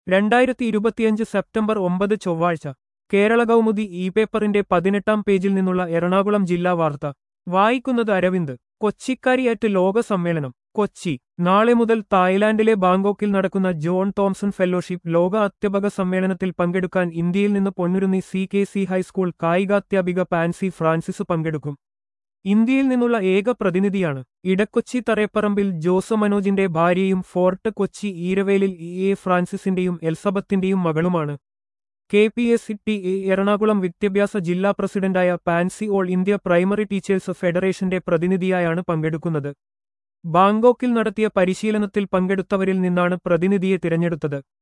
രണ്ടായിരത്തി ഇരുപത്തിയഞ്ച് സെപ്റ്റംബർ ഒമ്പത് ചൊവ്വാഴ്ച കേരള കൗമുദി ഇ പേപ്പറിന്റെ പതിനെട്ടാം പേജിൽ നിന്നുള്ള എറണാകുളം ജില്ലാ വാർത്ത വായിക്കുന്നത് അരവിന്ദ് കൊച്ചിക്കാരിയാറ്റ് ലോക സമ്മേളനം കൊച്ചി നാളെ മുതൽ തായ്ലാന്റിലെ ബാങ്കോക്കിൽ നടക്കുന്ന ജോൺ തോംസൺ ഫെലോഷിപ്പ് ലോക അധ്യാപക സമ്മേളനത്തിൽ പങ്കെടുക്കാൻ ഇന്ത്യയിൽ നിന്ന് Ponnurunni C K C high school കായികാധ്യാപിക പാൻസി ഫ്രാൻസിസ് പങ്കെടുക്കും ഇന്ത്യയിൽ നിന്നുള്ള ഏക പ്രതിനിധിയാണ് ഇടക്കൊച്ചി തറേപ്പറമ്പിൽ ജോസ് മനോജിന്റെ ഭാര്യയും fort Kochi ഈരവേലിൽ E A ഫ്രാൻസിസിന്റെയും എൽസബത്തിന്റെയും മകളുമാണ് K P S C T A Ernakulam വിദ്യാഭ്യാസ ജില്ലാ പ്രസിഡന്റായ pansy all India primary teachers ഫെഡറേഷന്റെ പ്രതിനിധിയായാണ് പങ്കെടുക്കുന്നത് ബാങ്കോക്കിൽ നടത്തിയ പരിശീലനത്തിൽ പങ്കെടുത്തവരിൽ നിന്നാണ് പ്രതിനിധിയെ തിരഞ്ഞെടുത്തത്